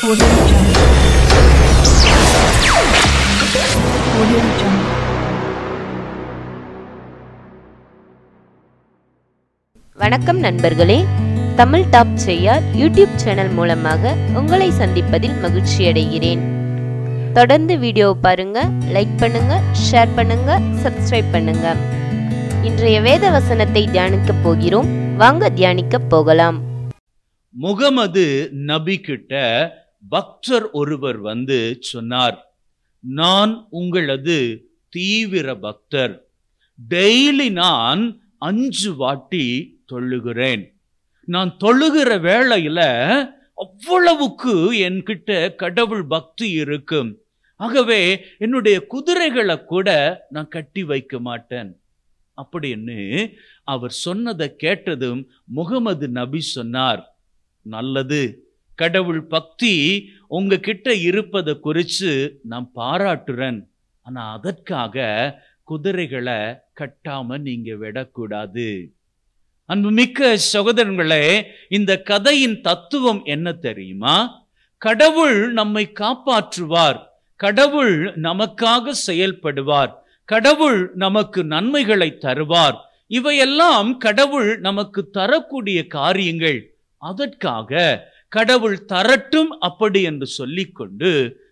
Audio Jungle. Audio Jungle. வணக்கம் நண்பர்களே Tamil top Cheyyar YouTube channel மூலமாக உங்களை சந்திப்பதில் மகிழ்ச்சி அடைகிறேன் தொடர்ந்து வீடியோ பாருங்க லைக் பண்ணுங்க ஷேர் பண்ணுங்க சப்ஸ்கிரைப் பண்ணுங்க இன்றைய வேத வசனத்தை தியானிக்க போகிறோம் வாங்க தியானிக்க போகலாம் முகமது நபி கிட்ட பக்தர் ஒருவர் வந்து சொன்னார் நான் உங்களது தீவிர பக்தர் டெய்லி நான் அஞ்சு வாட்டி தொழுகிறேன் நான் தொழுகிற வேளையில அவ்வளவுக்கு என்கிட்ட கடவுள் பக்தி இருக்கும் ஆகவே என்னுடைய குதிரைகளை கூட நான் கட்டி வைக்க மாட்டேன் அப்படின்னு அவர் சொன்னதை கேட்டதும் முகமது நபி சொன்னார் நல்லது கடவுள் பக்தி உங்ககிட்ட இருப்பதை குறித்து நான் பாராட்டுறேன் ஆனா அதற்காக குதிரைகளை கட்டாம நீங்க விடக்கூடாது அன்புமிக்க சகோதரங்களே இந்த கதையின் தத்துவம் என்ன தெரியுமா கடவுள் நம்மை காப்பாற்றுவார் கடவுள் நமக்காக செயல்படுவார் கடவுள் நமக்கு நன்மைகளை தருவார் இவையெல்லாம் கடவுள் நமக்கு தரக்கூடிய காரியங்கள் அதற்காக கடவுள் தரட்டும் அப்படி என்று சொல்லிக்கொண்டு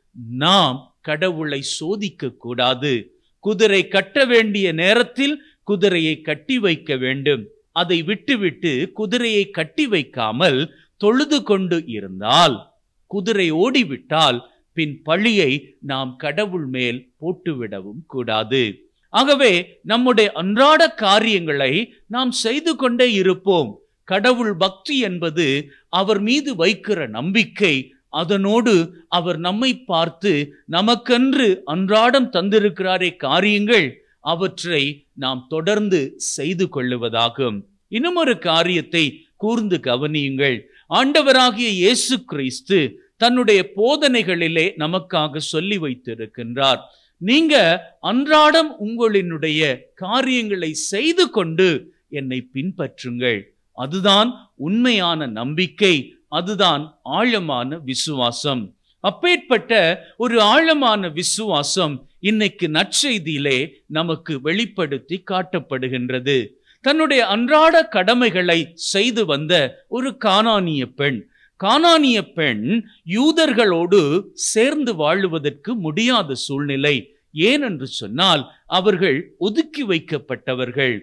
நாம் கடவுளை சோதிக்க கூடாது குதிரை கட்ட வேண்டிய நேரத்தில் குதிரையை கட்டி வைக்க வேண்டும் அதை விட்டுவிட்டு குதிரையை கட்டி வைக்காமல் தொழுது கொண்டு இருந்தால் குதிரை ஓடிவிட்டால் பின் பழியை நாம் கடவுள் மேல் போட்டுவிடவும் கூடாது ஆகவே நம்முடைய அன்றாட காரியங்களை நாம் செய்து கொண்டே இருப்போம் கடவுள் பக்தி என்பது அவர் மீது வைக்கிற நம்பிக்கை அதனோடு அவர் நம்மை பார்த்து நமக்கென்று அன்றாடம் தந்திருக்கிறாரே காரியங்கள் அவற்றை நாம் தொடர்ந்து செய்து கொள்ளுவதாகும் இன்னும் ஒரு காரியத்தை கூர்ந்து கவனியுங்கள் ஆண்டவராகிய இயேசு கிறிஸ்து தன்னுடைய போதனைகளிலே நமக்காக சொல்லி வைத்திருக்கின்றார் நீங்க அன்றாடம் உங்களினுடைய காரியங்களை செய்து கொண்டு என்னை பின்பற்றுங்கள் அதுதான் உண்மையான நம்பிக்கை அதுதான் ஆழமான விசுவாசம் அப்பேற்பட்ட ஒரு ஆழமான விசுவாசம் இன்னைக்கு நற்செய்தியிலே நமக்கு வெளிப்படுத்தி காட்டப்படுகின்றது தன்னுடைய அன்றாட கடமைகளை செய்து வந்த ஒரு கானானிய பெண் கானானிய பெண் யூதர்களோடு சேர்ந்து வாழுவதற்கு முடியாத சூழ்நிலை ஏனென்று சொன்னால் அவர்கள் ஒதுக்கி வைக்கப்பட்டவர்கள்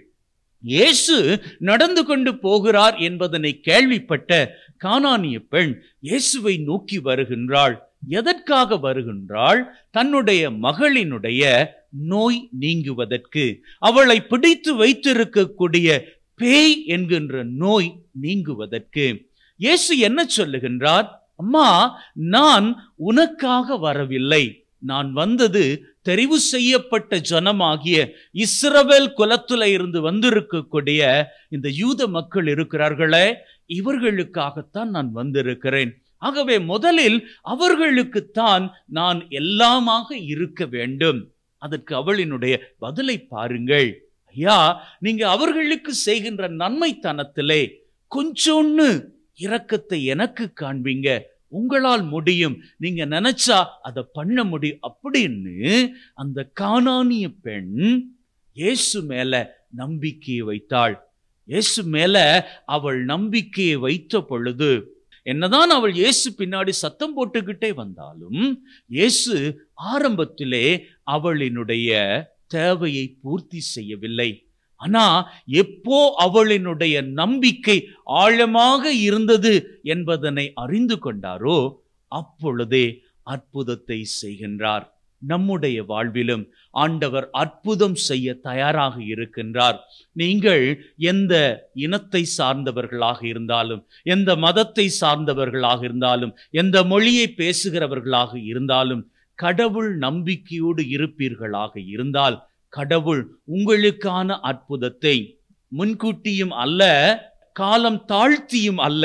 இயேசு நடந்து கொண்டு போகிறார் என்பதனை கேள்விப்பட்ட கானானிய பெண் இயேசுவை நோக்கி வருகின்றாள் எதற்காக வருகின்றாள் தன்னுடைய மகளினுடைய நோய் நீங்குவதற்கு அவளை பிடித்து வைத்திருக்கக்கூடிய பேய் என்கின்ற நோய் நீங்குவதற்கு இயேசு என்ன சொல்லுகின்றார் அம்மா நான் உனக்காக வரவில்லை நான் வந்தது தெரிவு செய்யப்பட்ட ஜனமாகிய இஸ்ரவேல் குலத்துல இருந்து வந்திருக்கக்கூடிய இந்த யூத மக்கள் இருக்கிறார்களே இவர்களுக்காகத்தான் நான் வந்திருக்கிறேன் ஆகவே முதலில் அவர்களுக்குத்தான் நான் எல்லாமாக இருக்க வேண்டும் அதற்கு அவளினுடைய பதிலை பாருங்கள் ஐயா நீங்க அவர்களுக்கு செய்கின்ற நன்மைத்தனத்திலே கொஞ்சோன்னு இரக்கத்தை எனக்கு காண்பீங்க உங்களால் முடியும் நீங்க நினைச்சா அதை பண்ண முடியும் அப்படின்னு அந்த கானானிய பெண் இயேசு மேல நம்பிக்கையை வைத்தாள் இயேசு மேல அவள் நம்பிக்கையை வைத்த பொழுது என்னதான் அவள் இயேசு பின்னாடி சத்தம் போட்டுக்கிட்டே வந்தாலும் இயேசு ஆரம்பத்திலே அவளினுடைய தேவையை பூர்த்தி செய்யவில்லை ஆனா எப்போ அவளினுடைய நம்பிக்கை ஆழமாக இருந்தது என்பதனை அறிந்து கொண்டாரோ அப்பொழுதே அற்புதத்தை செய்கின்றார் நம்முடைய வாழ்விலும் ஆண்டவர் அற்புதம் செய்ய தயாராக இருக்கின்றார் நீங்கள் எந்த இனத்தை சார்ந்தவர்களாக இருந்தாலும் எந்த மதத்தை சார்ந்தவர்களாக இருந்தாலும் எந்த மொழியை பேசுகிறவர்களாக இருந்தாலும் கடவுள் நம்பிக்கையோடு இருப்பீர்களாக இருந்தால் கடவுள் உங்களுக்கான அற்புதத்தை முன்கூட்டியும் அல்ல காலம் தாழ்த்தியும் அல்ல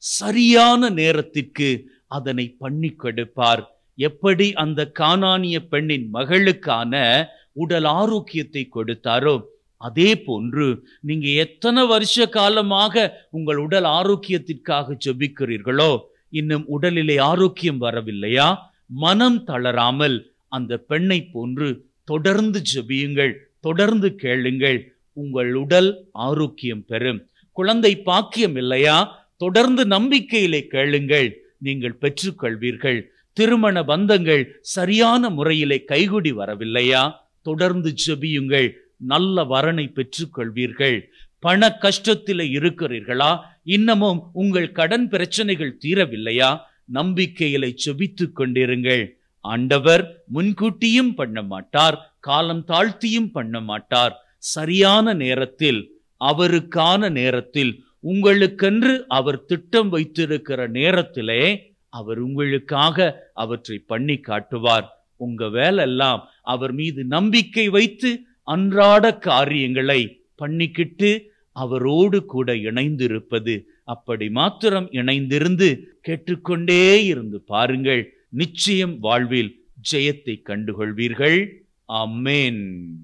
சரியான நேரத்திற்கு அதனை பண்ணி கொடுப்பார் எப்படி அந்த கானானிய பெண்ணின் மகளுக்கான உடல் ஆரோக்கியத்தை கொடுத்தாரோ அதே போன்று நீங்க எத்தனை வருஷ காலமாக உங்கள் உடல் ஆரோக்கியத்திற்காக ஜெபிக்கிறீர்களோ இன்னும் உடலிலே ஆரோக்கியம் வரவில்லையா மனம் தளராமல் அந்த பெண்ணை போன்று தொடர்ந்து ஜெபியுங்கள் தொடர்ந்து கேளுங்கள் உங்கள் உடல் ஆரோக்கியம் பெறும் குழந்தை பாக்கியம் இல்லையா தொடர்ந்து நம்பிக்கையிலே கேளுங்கள் நீங்கள் பெற்றுக்கொள்வீர்கள் திருமண பந்தங்கள் சரியான முறையிலே கைகுடி வரவில்லையா தொடர்ந்து ஜெபியுங்கள் நல்ல வரனை பெற்றுக்கொள்வீர்கள் பண கஷ்டத்திலே இருக்கிறீர்களா இன்னமும் உங்கள் கடன் பிரச்சனைகள் தீரவில்லையா நம்பிக்கையிலே செபித்துக் கொண்டிருங்கள் ஆண்டவர் முன்கூட்டியும் பண்ண மாட்டார் காலம் தாழ்த்தியும் பண்ண மாட்டார் சரியான நேரத்தில் அவருக்கான நேரத்தில் உங்களுக்கென்று அவர் திட்டம் வைத்திருக்கிற நேரத்திலே அவர் உங்களுக்காக அவற்றை பண்ணி காட்டுவார் உங்க வேலெல்லாம் அவர் மீது நம்பிக்கை வைத்து அன்றாட காரியங்களை பண்ணிக்கிட்டு அவரோடு கூட இணைந்திருப்பது அப்படி மாத்திரம் இணைந்திருந்து கேட்டுக்கொண்டே இருந்து பாருங்கள் நிச்சயம் வாழ்வில் ஜெயத்தை கண்டுகொள்வீர்கள் அமேன்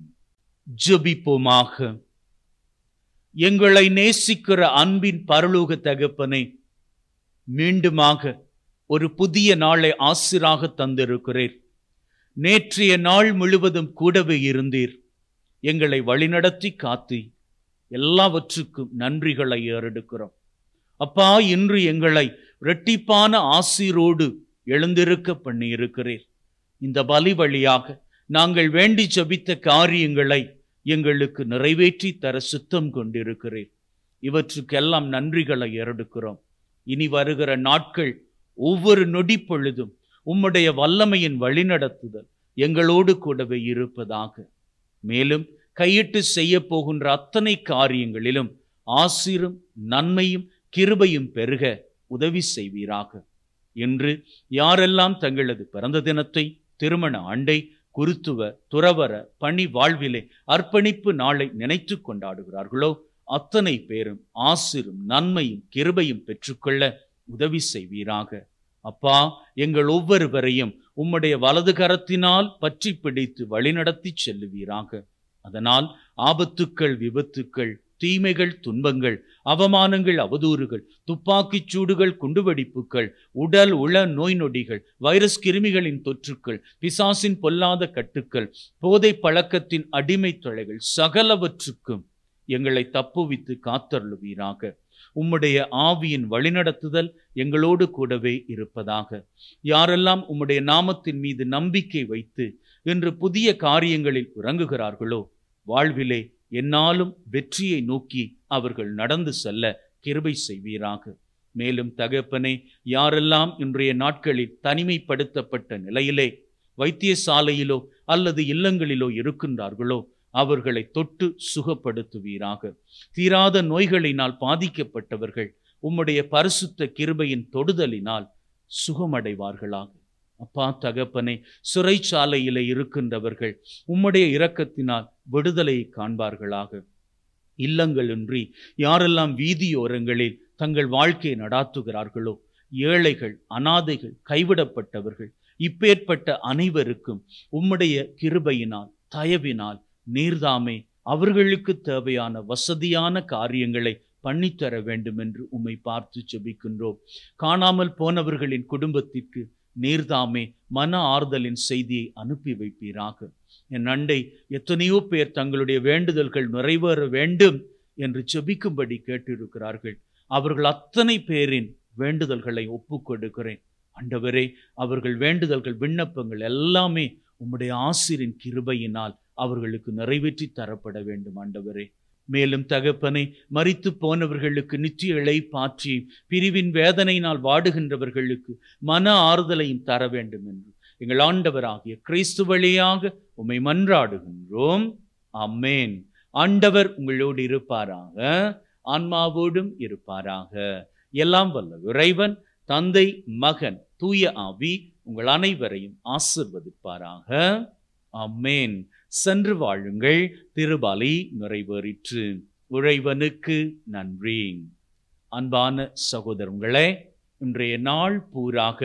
ஜெபிப்போமாக எங்களை நேசிக்கிற அன்பின் பரலோக தகப்பனை மீண்டுமாக ஒரு புதிய நாளை ஆசிராக தந்திருக்கிறீர் நேற்றைய நாள் முழுவதும் கூடவே இருந்தீர் எங்களை வழிநடத்தி காத்து எல்லாவற்றுக்கும் நன்றிகளை ஏறெடுக்கிறோம் அப்பா இன்று எங்களை இரட்டிப்பான ஆசீரோடு எழுந்திருக்க பண்ணி இருக்கிறீர் இந்த பலி வழியாக நாங்கள் வேண்டி ஜபித்த காரியங்களை எங்களுக்கு நிறைவேற்றி தர சுத்தம் கொண்டிருக்கிறீர் இவற்றுக்கெல்லாம் நன்றிகளை ஏறெடுக்கிறோம் இனி வருகிற நாட்கள் ஒவ்வொரு நொடி பொழுதும் உம்முடைய வல்லமையின் வழிநடத்துதல் எங்களோடு கூடவே இருப்பதாக மேலும் கையிட்டு செய்ய போகின்ற அத்தனை காரியங்களிலும் ஆசிரும் நன்மையும் கிருபையும் பெருக உதவி செய்வீராக என்று யாரெல்லாம் தங்களது பிறந்த தினத்தை திருமண ஆண்டை குருத்துவ துறவர பணி வாழ்விலே அர்ப்பணிப்பு நாளை நினைத்து கொண்டாடுகிறார்களோ அத்தனை பேரும் ஆசிரும் நன்மையும் கிருபையும் பெற்றுக்கொள்ள உதவி செய்வீராக அப்பா எங்கள் ஒவ்வொருவரையும் உம்முடைய வலது கரத்தினால் பற்றி பிடித்து வழிநடத்தி செல்லுவீராக அதனால் ஆபத்துக்கள் விபத்துக்கள் தீமைகள் துன்பங்கள் அவமானங்கள் அவதூறுகள் துப்பாக்கிச் சூடுகள் குண்டுவெடிப்புகள் உடல் உள நோய் நொடிகள் வைரஸ் கிருமிகளின் தொற்றுக்கள் பிசாசின் பொல்லாத கட்டுக்கள் போதை பழக்கத்தின் அடிமை தொலைகள் சகலவற்றுக்கும் எங்களை தப்புவித்து காத்தருளுவீராக உம்முடைய ஆவியின் வழிநடத்துதல் எங்களோடு கூடவே இருப்பதாக யாரெல்லாம் உம்முடைய நாமத்தின் மீது நம்பிக்கை வைத்து இன்று புதிய காரியங்களில் இறங்குகிறார்களோ வாழ்விலே என்னாலும் வெற்றியை நோக்கி அவர்கள் நடந்து செல்ல கிருபை செய்வீராக மேலும் தகப்பனே யாரெல்லாம் இன்றைய நாட்களில் தனிமைப்படுத்தப்பட்ட நிலையிலே வைத்தியசாலையிலோ அல்லது இல்லங்களிலோ இருக்கின்றார்களோ அவர்களை தொட்டு சுகப்படுத்துவீராக தீராத நோய்களினால் பாதிக்கப்பட்டவர்கள் உம்முடைய பரிசுத்த கிருபையின் தொடுதலினால் சுகமடைவார்களாக அப்பா தகப்பனே சிறைச்சாலையிலே இருக்கின்றவர்கள் உம்முடைய இரக்கத்தினால் விடுதலையை காண்பார்களாக இல்லங்களின்றி யாரெல்லாம் வீதியோரங்களில் தங்கள் வாழ்க்கையை நடாத்துகிறார்களோ ஏழைகள் அனாதைகள் கைவிடப்பட்டவர்கள் இப்பேற்பட்ட அனைவருக்கும் உம்முடைய கிருபையினால் தயவினால் நீர்தாமே அவர்களுக்கு தேவையான வசதியான காரியங்களை பண்ணித்தர வேண்டும் என்று உம்மை பார்த்து ஜெபிக்கின்றோம் காணாமல் போனவர்களின் குடும்பத்திற்கு நீர்தாமே மன ஆறுதலின் செய்தியை அனுப்பி வைப்பீராக என் அண்டை எத்தனையோ பேர் தங்களுடைய வேண்டுதல்கள் நிறைவேற வேண்டும் என்று ஜெபிக்கும்படி கேட்டிருக்கிறார்கள் அவர்கள் அத்தனை பேரின் வேண்டுதல்களை ஒப்புக்கொடுக்கிறேன் ஆண்டவரே அவர்கள் வேண்டுதல்கள் விண்ணப்பங்கள் எல்லாமே உம்முடைய ஆசிரின் கிருபையினால் அவர்களுக்கு நிறைவேற்றி தரப்பட வேண்டும் ஆண்டவரே மேலும் தகப்பனை மறித்து போனவர்களுக்கு நித்திய இழைப்பாற்றி பிரிவின் வேதனையினால் வாடுகின்றவர்களுக்கு மன ஆறுதலையும் தர வேண்டும் என்று எங்கள் ஆண்டவராகிய கிறிஸ்து வழியாக உம்மை மன்றாடுகின்றோம் அம்மேன் ஆண்டவர் உங்களோடு இருப்பாராக ஆன்மாவோடும் இருப்பாராக எல்லாம் வல்ல இறைவன் தந்தை மகன் தூய ஆவி உங்கள் அனைவரையும் ஆசிர்வதிப்பாராக அம்மேன் சென்று வாழுங்கள் திருபாலை நிறைவேறிற்று உழைவனுக்கு நன்றி அன்பான சகோதரங்களே இன்றைய நாள் பூராக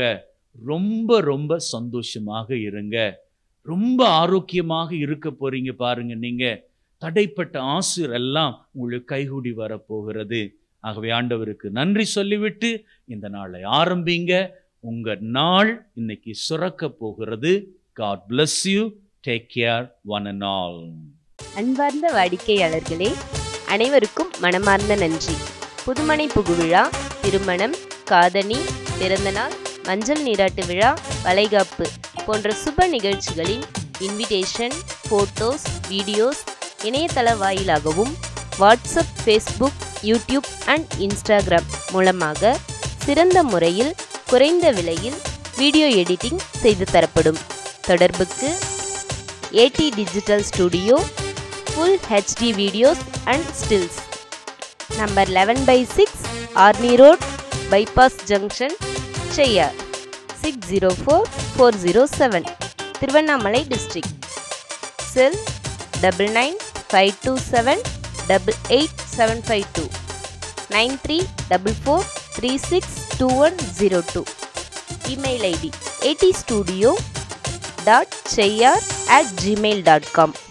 ரொம்ப ரொம்ப சந்தோஷமாக இருங்க ரொம்ப ஆரோக்கியமாக இருக்க போறீங்க பாருங்க நீங்க தடைப்பட்ட ஆசிர் எல்லாம் உங்களுக்கு கைகூடி வரப்போகிறது ஆகவே ஆண்டவருக்கு நன்றி சொல்லிவிட்டு இந்த நாளை ஆரம்பிங்க உங்க நாள் இன்னைக்கு சுரக்க போகிறது God bless you take care one and all அன்பார்ந்த வாடிக்கையாளர்களே அனைவருக்கும் மனமார்ந்த நன்றி புதுமனை புகுவிழா திருமணம் காதணி பிறந்தநாள் மஞ்சள் நீராட்டு விழா வளைகாப்பு போன்ற சுப நிகழ்ச்சிகளின் இன்விடேஷன் ஃபோட்டோஸ் வீடியோஸ் இணையதள வாயிலாகவும் WhatsApp Facebook YouTube and Instagram மூலமாக சிறந்த முறையில் குறைந்த விலையில் வீடியோ எடிட்டிங் செய்து தரப்படும் தொடர்புக்கு AD digital studio full HD videos and stills number eleven by six army road bypass junction Cheyyar six zero four four zero seven Tiruvannamalai district cell double nine five two seven double eight seven five two nine three double four three six two one zero two email ID AD studio dot Cheyyar at Gmail dot com